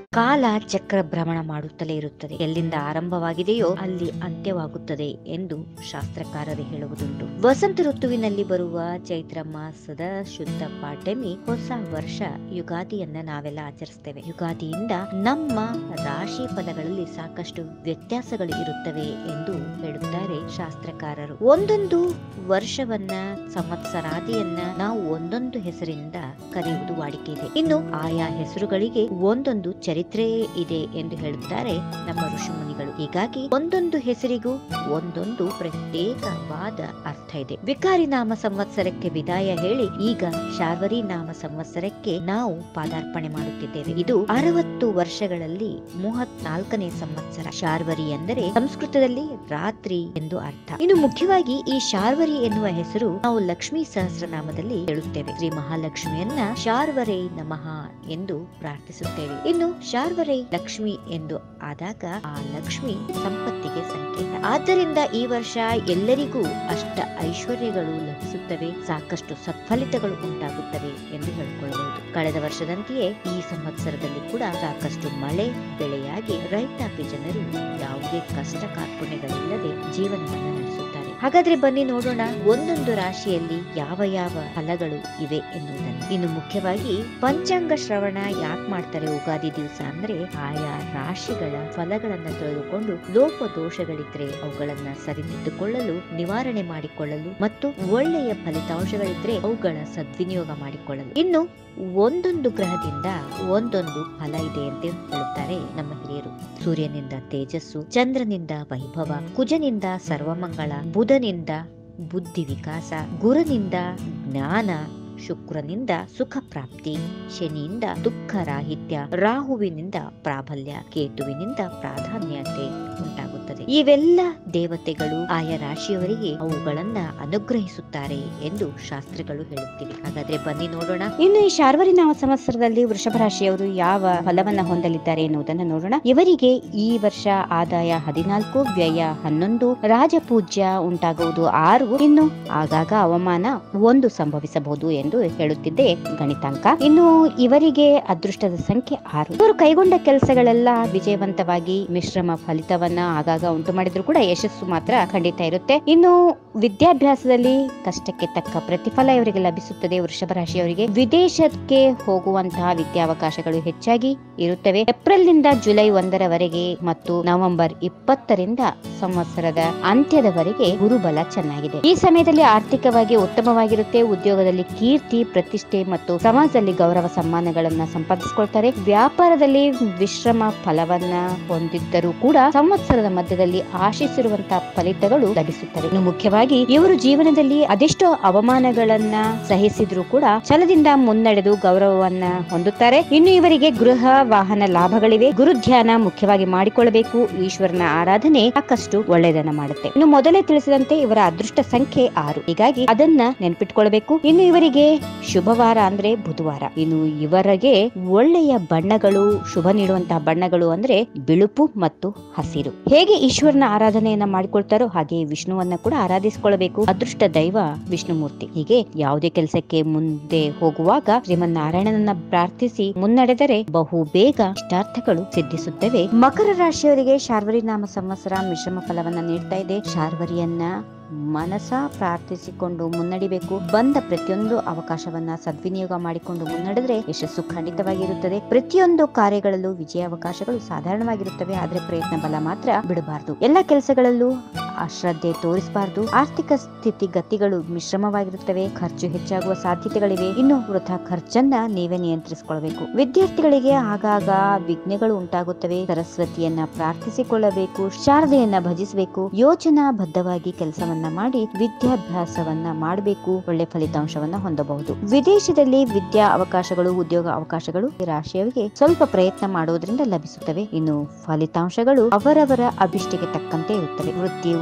ಕಾಲ ಚಕ್ರ ಭ್ರಮಣ ಮಾಡುತ್ತಲೇ ಇರುತ್ತದೆ ಎಲ್ಲಿಂದ ಆರಂಭವಾಗಿದೆಯೋ ಅಲ್ಲಿ ಅಂತ್ಯವಾಗುತ್ತದೆ ಎಂದು ಶಾಸ್ತ್ರಕಾರರು ಹೇಳುವುದುಂಟು ವಸಂತ ಋತುವಿನಲ್ಲಿ ಬರುವ ಚೈತ್ರ ಮಾಸದ ಶುದ್ಧ ಪಾಡ್ಯಮಿ ಹೊಸ ವರ್ಷ ಯುಗಾದಿಯನ್ನ ನಾವೆಲ್ಲ ಆಚರಿಸ್ತೇವೆ ಯುಗಾದಿಯಿಂದ ನಮ್ಮ ರಾಶಿ ಫಲಗಳಲ್ಲಿ ಸಾಕಷ್ಟು ವ್ಯತ್ಯಾಸಗಳು ಇರುತ್ತವೆ ಎಂದು ಹೇಳುತ್ತಾರೆ ಶಾಸ್ತ್ರಕಾರರು ಒಂದೊಂದು ವರ್ಷವನ್ನ ಸಂವತ್ಸರಾದಿಯನ್ನ ನಾವು ಒಂದೊಂದು ಹೆಸರಿಂದ ಕರೆಯುವುದು ವಾಡಿಕೆ ಇದೆ ಇನ್ನು ಆಯಾ ಹೆಸರುಗಳಿಗೆ ಒಂದೊಂದು ಚರಿತ್ರೆಯೇ ಇದೆ ಎಂದು ಹೇಳುತ್ತಾರೆ ನಮ್ಮ ಋಷಿಮುನಿಗಳು ಹೀಗಾಗಿ ಒಂದೊಂದು ಹೆಸರಿಗೂ ಒಂದೊಂದು ಪ್ರತ್ಯೇಕವಾದ ಅರ್ಥ ಇದೆ ವಿಕಾರಿ ನಾಮ ಸಂವತ್ಸರಕ್ಕೆ ವಿದಾಯ ಹೇಳಿ ಈಗ ಶಾರ್ವರಿ ನಾಮ ಸಂವತ್ಸರಕ್ಕೆ ನಾವು ಪಾದಾರ್ಪಣೆ ಮಾಡುತ್ತಿದ್ದೇವೆ ಇದು ಅರವತ್ತು ವರ್ಷಗಳಲ್ಲಿ ಮೂವತ್ನಾಲ್ಕನೇ ಸಂವತ್ಸರ ಶಾರ್ವರಿ ಎಂದರೆ ಸಂಸ್ಕೃತದಲ್ಲಿ ರಾತ್ರಿ ಎಂದು ಅರ್ಥ ಇನ್ನು ಮುಖ್ಯವಾಗಿ ಈ ಶಾರ್ವರಿ ಎನ್ನುವ ಹೆಸರು ನಾವು ಲಕ್ಷ್ಮೀ ಸಹಸ್ರನಾಮದಲ್ಲಿ ಹೇಳುತ್ತೇವೆ ಶ್ರೀ ಮಹಾಲಕ್ಷ್ಮಿಯನ್ನ ಶಾರ್ವರೇ ನಮಃ ಎಂದು ಪ್ರಾರ್ಥಿಸುತ್ತೇವೆ ಇನ್ನು ಶಾರ್ವರೇ ಲಕ್ಷ್ಮಿ ಎಂದು ಆದಾಗ ಆ ಲಕ್ಷ್ಮಿ ಸಂಪತ್ತಿಗೆ ಸಂಕೇತ ಆದ್ದರಿಂದ ಈ ವರ್ಷ ಎಲ್ಲರಿಗೂ ಅಷ್ಟ ಐಶ್ವರ್ಯಗಳು ಲಭಿಸುತ್ತವೆ ಸಾಕಷ್ಟು ಸತ್ಫಲಿತಗಳು ಉಂಟಾಗುತ್ತವೆ ಎಂದು ಹೇಳಿಕೊಳ್ಳಬಹುದು ಕಳೆದ ವರ್ಷದಂತೆಯೇ ಈ ಸಂವತ್ಸರದಲ್ಲಿ ಕೂಡ ಸಾಕಷ್ಟು ಮಳೆ ಬೆಳೆಯಾಗಿ ರೈತಾಪಿ ಜನರು ಯಾವುದೇ ಕಷ್ಟ ಕಾರ್ಪಣ್ಯಗಳಿಲ್ಲದೆ ಜೀವನವನ್ನು ನಡೆಸುತ್ತಾರೆ ಹಾಗಾದ್ರೆ ಬನ್ನಿ ನೋಡೋಣ ಒಂದೊಂದು ರಾಶಿಯಲ್ಲಿ ಯಾವ ಯಾವ ಫಲಗಳು ಇವೆ ಎನ್ನುವುದನ್ನು ಇನ್ನು ಮುಖ್ಯವಾಗಿ ಪಂಚಾಂಗ ಶ್ರವಣ ಯಾಕೆ ಮಾಡ್ತಾರೆ ಉಗಾದಿ ದಿವಸ ಅಂದ್ರೆ ಆಯಾ ರಾಶಿಗಳ ಫಲಗಳನ್ನ ತಿಳಿದುಕೊಂಡು ಲೋಪ ದೋಷಗಳಿದ್ರೆ ಅವುಗಳನ್ನ ಸರಿದಿದ್ದುಕೊಳ್ಳಲು ನಿವಾರಣೆ ಮಾಡಿಕೊಳ್ಳಲು ಮತ್ತು ಒಳ್ಳೆಯ ಫಲಿತಾಂಶಗಳಿದ್ರೆ ಅವುಗಳ ಸದ್ವಿನಿಯೋಗ ಮಾಡಿಕೊಳ್ಳಲು ಇನ್ನು ಒಂದೊಂದು ಗ್ರಹದಿಂದ ಒಂದೊಂದು ಫಲ ಇದೆ ಅಂತ ಹೇಳುತ್ತಾರೆ ನಮ್ಮ ಹಿರಿಯರು ಸೂರ್ಯನಿಂದ ತೇಜಸ್ಸು ಚಂದ್ರನಿಂದ ವೈಭವ ಕುಜನಿಂದ ಸರ್ವಮಂಗಳ ಬುಧನಿಂದ ಬುದ್ಧಿ ವಿಕಾಸ ಗುರುನಿಂದ ಜ್ಞಾನ ಶುಕ್ರನಿಂದ ಸುಖ ಪ್ರಾಪ್ತಿ ಶನಿಯಿಂದ ದುಃಖ ರಾಹಿತ್ಯ ರಾಹುವಿನಿಂದ ಪ್ರಾಬಲ್ಯ ಕೇತುವಿನಿಂದ ಪ್ರಾಧಾನ್ಯತೆ ಉಂಟಾಗುತ್ತದೆ ಇವೆಲ್ಲ ದೇವತೆಗಳು ಆಯಾ ರಾಶಿಯವರಿಗೆ ಅವುಗಳನ್ನ ಅನುಗ್ರಹಿಸುತ್ತಾರೆ ಎಂದು ಶಾಸ್ತ್ರಗಳು ಹೇಳುತ್ತಿವೆ ಹಾಗಾದ್ರೆ ಬನ್ನಿ ನೋಡೋಣ ಇನ್ನು ಈ ಶಾರ್ವರಿ ನಾಮ ಸಂವತ್ಸರದಲ್ಲಿ ವೃಷಭ ರಾಶಿಯವರು ಯಾವ ಫಲವನ್ನ ಹೊಂದಲಿದ್ದಾರೆ ಎನ್ನುವುದನ್ನು ನೋಡೋಣ ಇವರಿಗೆ ಈ ವರ್ಷ ಆದಾಯ ಹದಿನಾಲ್ಕು ವ್ಯಯ ಹನ್ನೊಂದು ರಾಜಪೂಜ್ಯ ಉಂಟಾಗುವುದು ಆರು ಇನ್ನು ಆಗಾಗ ಅವಮಾನ ಒಂದು ಸಂಭವಿಸಬಹುದು ಎಂದು ಹೇಳುತ್ತಿದ್ದೆ ಗಣಿತಾಂಕ ಇನ್ನು ಇವರಿಗೆ ಅದೃಷ್ಟದ ಸಂಖ್ಯೆ ಆರು ಇವರು ಕೈಗೊಂಡ ಕೆಲಸಗಳೆಲ್ಲ ವಿಜಯವಂತವಾಗಿ ಮಿಶ್ರಮ ಫಲಿತವನ್ನ ಆಗಾಗ ಉಂಟು ಮಾಡಿದ್ರು ಕೂಡ ಯಶಸ್ಸು ಮಾತ್ರ ಖಂಡಿತ ಇರುತ್ತೆ ಇನ್ನು ವಿದ್ಯಾಭ್ಯಾಸದಲ್ಲಿ ಕಷ್ಟಕ್ಕೆ ತಕ್ಕ ಪ್ರತಿಫಲ ಇವರಿಗೆ ಲಭಿಸುತ್ತದೆ ವೃಷಭ ರಾಶಿಯವರಿಗೆ ವಿದೇಶಕ್ಕೆ ಹೋಗುವಂತಹ ವಿದ್ಯಾವಕಾಶಗಳು ಹೆಚ್ಚಾಗಿ ಇರುತ್ತವೆ ಏಪ್ರಿಲ್ ನಿಂದ ಜುಲೈ ಒಂದರವರೆಗೆ ಮತ್ತು ನವೆಂಬರ್ ಇಪ್ಪತ್ತರಿಂದ ಸಂವತ್ಸರದ ಅಂತ್ಯದವರೆಗೆ ಗುರುಬಲ ಚೆನ್ನಾಗಿದೆ ಈ ಸಮಯದಲ್ಲಿ ಆರ್ಥಿಕವಾಗಿ ಉತ್ತಮವಾಗಿರುತ್ತೆ ಉದ್ಯೋಗದಲ್ಲಿ ಕೀರ್ತಿ ಪ್ರತಿಷ್ಠೆ ಮತ್ತು ಸಮಾಜದಲ್ಲಿ ಗೌರವ ಸಮ್ಮಾನಗಳನ್ನ ಸಂಪಾದಿಸಿಕೊಳ್ತಾರೆ ವ್ಯಾಪಾರದಲ್ಲಿ ವಿಶ್ರಮ ಫಲವನ್ನ ಹೊಂದಿದ್ದರೂ ಕೂಡ ಸಂವತ್ಸರದ ಮಧ್ಯದಲ್ಲಿ ಆಶಿಸಿರುವಂತಹ ಫಲಿತಗಳು ಲಭಿಸುತ್ತವೆ ಇನ್ನು ಮುಖ್ಯವಾಗಿ ಇವರು ಜೀವನದಲ್ಲಿ ಅದೆಷ್ಟೋ ಅವಮಾನಗಳನ್ನ ಸಹಿಸಿದ್ರು ಕೂಡ ಛಲದಿಂದ ಮುನ್ನಡೆದು ಗೌರವವನ್ನ ಹೊಂದುತ್ತಾರೆ ಇನ್ನು ಇವರಿಗೆ ಗೃಹ ವಾಹನ ಲಾಭಗಳಿವೆ ಗುರು ಧ್ಯಾನ ಮುಖ್ಯವಾಗಿ ಮಾಡಿಕೊಳ್ಳಬೇಕು ಈಶ್ವರನ ಆರಾಧನೆ ಸಾಕಷ್ಟು ಒಳ್ಳೆಯದನ್ನ ಮಾಡುತ್ತೆ ಇನ್ನು ಮೊದಲೇ ತಿಳಿಸಿದಂತೆ ಇವರ ಅದೃಷ್ಟ ಸಂಖ್ಯೆ ಆರು ಹೀಗಾಗಿ ಅದನ್ನ ನೆನ್ಪಿಟ್ಕೊಳ್ಬೇಕು ಇನ್ನು ಇವರಿಗೆ ಶುಭವಾರ ಅಂದ್ರೆ ಬುಧವಾರ ಇನ್ನು ಇವರಿಗೆ ಒಳ್ಳೆಯ ಬಣ್ಣಗಳು ಶುಭ ನೀಡುವಂತಹ ಬಣ್ಣಗಳು ಅಂದ್ರೆ ಬಿಳುಪು ಮತ್ತು ಹಸಿರು ಹೇಗೆ ಈಶ್ವರನ ಆರಾಧನೆಯನ್ನ ಮಾಡಿಕೊಳ್ತಾರೋ ಹಾಗೆ ವಿಷ್ಣುವನ್ನ ಕೂಡ ಆರಾಧಿಸಿಕೊಳ್ಳಬೇಕು ಅದೃಷ್ಟ ದೈವ ವಿಷ್ಣುಮೂರ್ತಿ ಹೀಗೆ ಯಾವುದೇ ಕೆಲಸಕ್ಕೆ ಮುಂದೆ ಹೋಗುವಾಗ ಶ್ರೀಮನ್ನಾರಾಯಣನನ್ನ ಪ್ರಾರ್ಥಿಸಿ ಮುನ್ನಡೆದರೆ ಬಹು ಬೇಗ ಇಷ್ಟಾರ್ಥಗಳು ಸಿದ್ಧಿಸುತ್ತವೆ ಮಕರ ರಾಶಿಯವರಿಗೆ ಶಾರ್ವರಿ ನಾಮ ಸಂವತ್ಸರ ಮಿಶ್ರಮ ಫಲವನ್ನ ನೀಡ್ತಾ ಇದೆ ಶಾರ್ವರಿಯನ್ನ ಮನಸ ಪ್ರಾರ್ಥಿಸಿಕೊಂಡು ಮುನ್ನಡಿಬೇಕು ಬಂದ ಪ್ರತಿಯೊಂದು ಅವಕಾಶವನ್ನ ಸದ್ವಿನಿಯೋಗ ಮಾಡಿಕೊಂಡು ಮುನ್ನಡೆದ್ರೆ ಯಶಸ್ಸು ಖಂಡಿತವಾಗಿರುತ್ತದೆ ಪ್ರತಿಯೊಂದು ಕಾರ್ಯಗಳಲ್ಲೂ ವಿಜಯ ಅವಕಾಶಗಳು ಸಾಧಾರಣವಾಗಿರುತ್ತವೆ ಆದ್ರೆ ಪ್ರಯತ್ನ ಬಲ ಮಾತ್ರ ಬಿಡಬಾರದು ಎಲ್ಲ ಕೆಲಸಗಳಲ್ಲೂ ಅಶ್ರದ್ಧೆ ತೋರಿಸಬಾರದು ಆರ್ಥಿಕ ಸ್ಥಿತಿ ಗತಿಗಳು ಮಿಶ್ರಮವಾಗಿರುತ್ತವೆ ಖರ್ಚು ಹೆಚ್ಚಾಗುವ ಸಾಧ್ಯತೆಗಳಿವೆ ಇನ್ನು ವೃಥಾ ಖರ್ಚನ್ನ ನೀವೇ ನಿಯಂತ್ರಿಸಿಕೊಳ್ಳಬೇಕು ವಿದ್ಯಾರ್ಥಿಗಳಿಗೆ ಆಗಾಗ ವಿಘ್ನಗಳು ಉಂಟಾಗುತ್ತವೆ ಸರಸ್ವತಿಯನ್ನ ಪ್ರಾರ್ಥಿಸಿಕೊಳ್ಳಬೇಕು ಶಾರದೆಯನ್ನ ಭಜಿಸಬೇಕು ಯೋಜನಾ ಬದ್ಧವಾಗಿ ಕೆಲಸವನ್ನ ಮಾಡಿ ವಿದ್ಯಾಭ್ಯಾಸವನ್ನ ಮಾಡಬೇಕು ಒಳ್ಳೆ ಫಲಿತಾಂಶವನ್ನ ಹೊಂದಬಹುದು ವಿದೇಶದಲ್ಲಿ ವಿದ್ಯಾ ಅವಕಾಶಗಳು ಉದ್ಯೋಗ ಅವಕಾಶಗಳು ಈ ರಾಶಿಯವರಿಗೆ ಸ್ವಲ್ಪ ಪ್ರಯತ್ನ ಮಾಡುವುದರಿಂದ ಲಭಿಸುತ್ತವೆ ಇನ್ನು ಫಲಿತಾಂಶಗಳು ಅವರವರ ಅಭಿಷ್ಟಿಗೆ ತಕ್ಕಂತೆ ಇರುತ್ತವೆ ವೃತ್ತಿ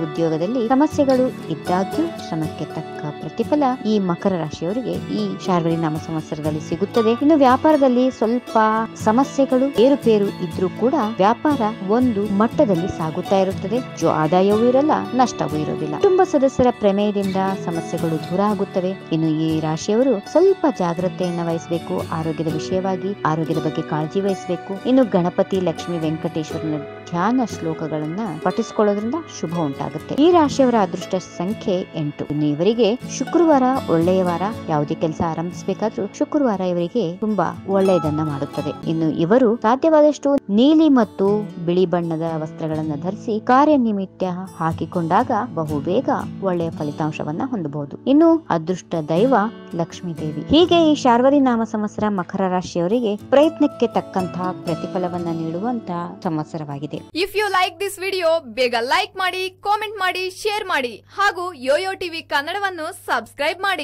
ಉದ್ಯೋಗದಲ್ಲಿ ಸಮಸ್ಯೆಗಳು ಇದ್ದಾಗ್ಯೂ ಶ್ರಮಕ್ಕೆ ತಕ್ಕ ಪ್ರತಿಫಲ ಈ ಮಕರ ರಾಶಿಯವರಿಗೆ ಈ ಶಾರ್ವರಿ ನಾಮ ಸಂವತ್ಸರದಲ್ಲಿ ಸಿಗುತ್ತದೆ ಇನ್ನು ವ್ಯಾಪಾರದಲ್ಲಿ ಸ್ವಲ್ಪ ಸಮಸ್ಯೆಗಳು ಏರುಪೇರು ಇದ್ರೂ ಕೂಡ ವ್ಯಾಪಾರ ಒಂದು ಮಟ್ಟದಲ್ಲಿ ಸಾಗುತ್ತಾ ಇರುತ್ತದೆ ಜೋ ಆದಾಯವೂ ಇರಲ್ಲ ನಷ್ಟವೂ ಇರೋದಿಲ್ಲ ಕುಟುಂಬ ಸದಸ್ಯರ ಪ್ರಮೇಯದಿಂದ ಸಮಸ್ಯೆಗಳು ದೂರ ಆಗುತ್ತವೆ ಇನ್ನು ಈ ರಾಶಿಯವರು ಸ್ವಲ್ಪ ಜಾಗ್ರತೆಯನ್ನ ವಹಿಸಬೇಕು ಆರೋಗ್ಯದ ವಿಷಯವಾಗಿ ಆರೋಗ್ಯದ ಬಗ್ಗೆ ಕಾಳಜಿ ವಹಿಸಬೇಕು ಇನ್ನು ಗಣಪತಿ ಲಕ್ಷ್ಮಿ ವೆಂಕಟೇಶ್ವರನ ಧ್ಯಾನ ಶ್ಲೋಕಗಳನ್ನ ಪಠಿಸಿಕೊಳ್ಳೋದ್ರಿಂದ ಶುಭ ಉಂಟಾಗುತ್ತೆ ಈ ರಾಶಿಯವರ ಅದೃಷ್ಟ ಸಂಖ್ಯೆ ಎಂಟು ಇನ್ನು ಇವರಿಗೆ ಶುಕ್ರವಾರ ಒಳ್ಳೆಯ ವಾರ ಯಾವುದೇ ಕೆಲಸ ಆರಂಭಿಸಬೇಕಾದ್ರೂ ಶುಕ್ರವಾರ ಇವರಿಗೆ ತುಂಬಾ ಒಳ್ಳೆಯದನ್ನ ಮಾಡುತ್ತದೆ ಇನ್ನು ಇವರು ಸಾಧ್ಯವಾದಷ್ಟು ನೀಲಿ ಮತ್ತು ಬಿಳಿ ಬಣ್ಣದ ವಸ್ತ್ರಗಳನ್ನ ಧರಿಸಿ ಕಾರ್ಯನಿಮಿತ್ತ ಹಾಕಿಕೊಂಡಾಗ ಬಹು ಬೇಗ ಒಳ್ಳೆಯ ಫಲಿತಾಂಶವನ್ನ ಹೊಂದಬಹುದು ಇನ್ನು ಅದೃಷ್ಟ ದೈವ ಲಕ್ಷ್ಮೀ ದೇವಿ ಹೀಗೆ ಈ ಶಾರ್ವರಿ ನಾಮ ಸಂವತ್ಸರ ಮಕರ ರಾಶಿಯವರಿಗೆ ಪ್ರಯತ್ನಕ್ಕೆ ತಕ್ಕಂತಹ ಪ್ರತಿಫಲವನ್ನ ನೀಡುವಂತಹ ಸಂವತ್ಸರವಾಗಿದೆ if you like this video ಬೇಗ ಲೈಕ್ ಮಾಡಿ ಕಾಮೆಂಟ್ ಮಾಡಿ ಶೇರ್ ಮಾಡಿ ಹಾಗೂ ಯೋಯೋ ಟಿವಿ ಕನ್ನಡವನ್ನು ಸಬ್ಸ್ಕ್ರೈಬ್ ಮಾಡಿ